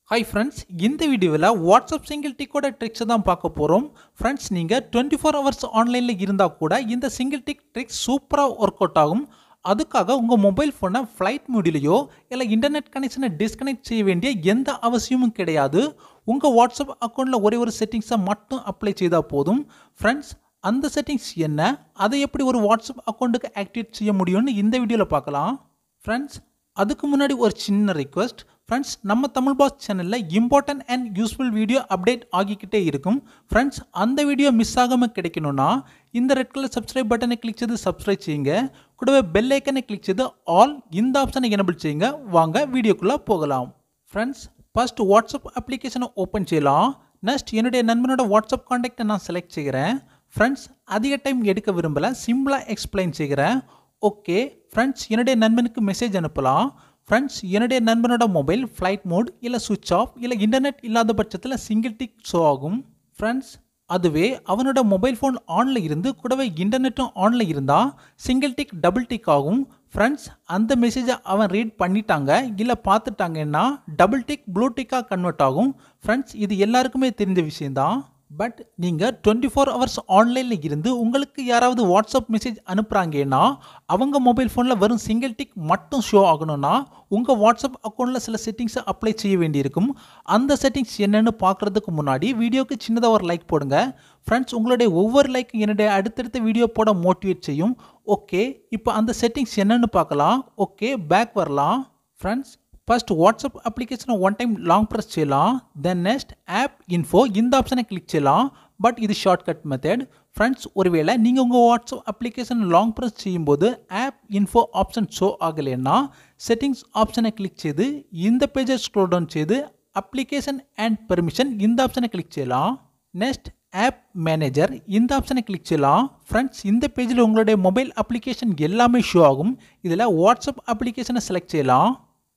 hi friends இந்த வீடியோவில் WhatsApp single டிக்கோட ட்ரிக்ஸை தான் பார்க்க போகிறோம் ஃப்ரெண்ட்ஸ் நீங்கள் டுவெண்ட்டி ஃபோர் ஹவர்ஸ் ஆன்லைனில் இருந்தால் கூட இந்த சிங்கிள் டிக் ட்ரிக்ஸ் சூப்பராக ஒர்க் அவுட் ஆகும் அதுக்காக உங்கள் மொபைல் ஃபோனை ஃப்ளைட் மூடிலேயோ இல்லை இன்டர்நெட் கனெக்ஷனை டிஸ்கனெக்ட் செய்ய வேண்டிய எந்த அவசியமும் கிடையாது உங்கள் வாட்ஸ்அப் அக்கௌண்ட்டில் ஒரே ஒரு செட்டிங்ஸை மட்டும் அப்ளை செய்தால் போதும் ஃப்ரெண்ட்ஸ் அந்த செட்டிங்ஸ் என்ன அதை எப்படி ஒரு வாட்ஸ்அப் அக்கௌண்ட்டுக்கு ஆக்டிவேட் செய்ய முடியும்னு இந்த வீடியோவில் பார்க்கலாம் ஃப்ரெண்ட்ஸ் அதுக்கு முன்னாடி ஒரு சின்ன ரிக்வெஸ்ட் ஃப்ரெண்ட்ஸ் நம்ம தமிழ் பாஸ் சேனலில் important and useful video update ஆகிக்கிட்டே இருக்கும் ஃப்ரெண்ட்ஸ் அந்த வீடியோ மிஸ் ஆகாமல் கிடைக்கணும்னா இந்த ரெட் கலர் சப்ஸ்கிரைப் பட்டனை கிளிக் செய்து சப்ஸ்கிரைப் செய்யுங்க கூடவே பெல் ஐக்கனை கிளிக் செய்து ஆல் இந்த ஆப்ஷனை எனபிள் செய்யுங்க வாங்க வீடியோக்குள்ளே போகலாம் ஃப்ரெண்ட்ஸ் ஃபர்ஸ்ட் வாட்ஸ்அப் அப்ளிகேஷனை ஓப்பன் செய்யலாம் நெக்ஸ்ட் என்னுடைய நண்பனோட வாட்ஸ்அப் காண்டாக்டை நான் செலக்ட் செய்கிறேன் ஃப்ரெண்ட்ஸ் அதிக டைம் எடுக்க விரும்பலை சிம்பிளாக எக்ஸ்பிளைன் செய்கிறேன் ஓகே ஃப்ரெண்ட்ஸ் என்னுடைய நண்பனுக்கு மெசேஜ் அனுப்பலாம் ஃப்ரெண்ட்ஸ் என்னுடைய நண்பனோட மொபைல் ஃப்ளைட் மோட் இல்லை சுவிட்ச் ஆஃப் இல்லை இன்டர்நெட் இல்லாத பட்சத்தில் சிங்கிள் டிக் ஷோ ஆகும் ஃப்ரெண்ட்ஸ் அதுவே அவனோட மொபைல் ஃபோன் ஆனில் இருந்து கூடவே இன்டர்நெட்டும் ஆனில் இருந்தால் சிங்கிள் டிக் டபுள் டிக் ஆகும் ஃப்ரெண்ட்ஸ் அந்த மெசேஜை அவன் ரீட் பண்ணிட்டாங்க இல்லை பார்த்துட்டாங்கன்னா டபுள் டிக் ப்ளூ டிக்காக கன்வெர்ட் ஆகும் ஃப்ரெண்ட்ஸ் இது எல்லாருக்குமே தெரிஞ்ச விஷயந்தான் பட் நீங்கள் டுவெண்ட்டி ஃபோர் ஹவர்ஸ் ஆன்லைனில் இருந்து உங்களுக்கு யாராவது வாட்ஸ்அப் மெசேஜ் அனுப்புகிறாங்கன்னா அவங்க மொபைல் ஃபோனில் வெறும் சிங்கிள் டிக் மட்டும் ஷோ ஆகணும்னா உங்கள் வாட்ஸ்அப் அக்கௌண்ட்டில் சில செட்டிங்ஸை அப்ளை செய்ய வேண்டியிருக்கும் அந்த செட்டிங்ஸ் என்னென்னு பார்க்குறதுக்கு முன்னாடி வீடியோக்கு சின்னதாக ஒரு லைக் போடுங்க ஃப்ரெண்ட்ஸ் உங்களுடைய ஒவ்வொரு லைக்கும் என்னுடைய அடுத்தடுத்த வீடியோ போட மோட்டிவேட் செய்யும் ஓகே இப்போ அந்த செட்டிங்ஸ் என்னென்னு பார்க்கலாம் ஓகே பேக் வரலாம் ஃப்ரெண்ட்ஸ் ஃபர்ஸ்ட் வாட்ஸ்அப் அப்ளிகேஷனை ஒன் டைம் லாங் ப்ரெஸ் செய்யலாம் தென் நெக்ஸ்ட் ஆப் இன்ஃபோ இந்த ஆப்ஷனை கிளிக் செய்யலாம் பட் இது ஷார்ட்கட் மெத்தட் ஃப்ரெண்ட்ஸ் ஒருவேளை நீங்கள் உங்கள் வாட்ஸ்அப் அப்ளிகேஷன் லாங் ப்ரெஸ் செய்யும்போது ஆப் இன்ஃபோ ஆப்ஷன் ஷோ ஆகலைன்னா செட்டிங்ஸ் ஆப்ஷனை கிளிக் செய்து இந்த பேஜை ஸ்க்ரோல் டவுன் செய்து அப்ளிகேஷன் அண்ட் பெர்மிஷன் இந்த ஆப்ஷனை கிளிக் செய்யலாம் நெக்ஸ்ட் ஆப் மேனேஜர் இந்த ஆப்ஷனை கிளிக் செய்யலாம் ஃப்ரெண்ட்ஸ் இந்த பேஜில் உங்களுடைய மொபைல் அப்ளிகேஷன் எல்லாமே ஷோ ஆகும் இதில் வாட்ஸ்அப் அப்ளிகேஷனை செலக்ட் செய்யலாம்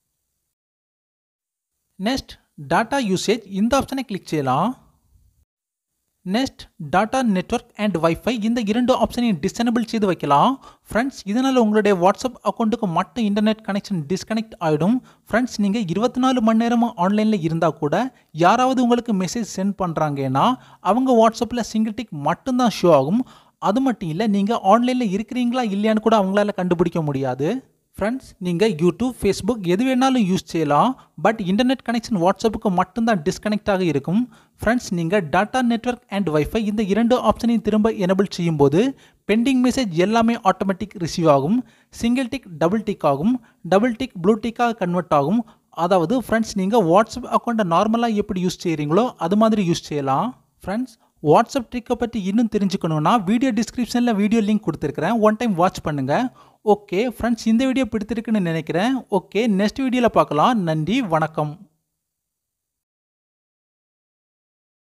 நெக்ஸ்ட் டாட்டா யூசேஜ் இந்த ஆப்ஷனை கிளிக் செய்யலாம் next data network and wifi இந்த இரண்டு ஆப்ஷனையும் டிசனபிள் செய்து வைக்கலாம் ஃப்ரெண்ட்ஸ் இதனால் உங்களுடைய வாட்ஸ்அப் அக்கௌண்ட்டுக்கு மட்டும் இன்டர்நெட் கனெக்ஷன் டிஸ்கனெக்ட் ஆகிடும் ஃப்ரெண்ட்ஸ் நீங்கள் இருபத்தி நாலு மணி நேரமும் ஆன்லைனில் இருந்தால் கூட யாராவது உங்களுக்கு மெசேஜ் சென்ட் பண்ணுறாங்கன்னா அவங்க வாட்ஸ்அப்பில் சிங்கிள் டிக் மட்டும்தான் ஷோ ஆகும் அது மட்டும் இல்லை நீங்கள் ஆன்லைனில் இருக்கிறீங்களா இல்லையான்னு கூட அவங்களால கண்டுபிடிக்க முடியாது ஃப்ரெண்ட்ஸ் நீங்கள் யூடியூப் ஃபேஸ்புக் எது வேணாலும் யூஸ் செய்யலாம் பட் இன்டர்நெட் கனெக்ஷன் வாட்ஸ்அப்புக்கு மட்டும்தான் டிஸ்கனெக்டாக இருக்கும் ஃப்ரெண்ட்ஸ் நீங்கள் டாட்டா நெட்ஒர்க் அண்ட் வைஃபை இந்த இரண்டு ஆப்ஷனையும் திரும்ப எனபிள் செய்யும்போது பெண்டிங் மெசேஜ் எல்லாமே ஆட்டோமேட்டிக் ரிசீவ் ஆகும் சிங்கிள் டிக் டபுள் டிக் ஆகும் டபுள் டிக் ப்ளூ டிக்காக கன்வெர்ட் ஆகும் அதாவது ஃப்ரெண்ட்ஸ் நீங்கள் வாட்ஸ்அப் அக்கௌண்ட்டை நார்மலாக எப்படி யூஸ் செய்கிறீங்களோ அது மாதிரி யூஸ் செய்யலாம் ஃப்ரெண்ட்ஸ் வாட்ஸ்அப் ட்ரிக்கை பற்றி இன்னும் தெரிஞ்சுக்கணுன்னா வீடியோ டிஸ்கிரிப்ஷனில் வீடியோ லிங்க் கொடுத்துருக்குறேன் ஒன் டைம் வாட்ச் பண்ணுங்கள் ஓகே ஃப்ரெண்ட்ஸ் இந்த வீடியோ பிடித்திருக்குன்னு நினைக்கிறேன் ஓகே நெக்ஸ்ட் வீடியோவில் பார்க்கலாம் நன்றி வணக்கம்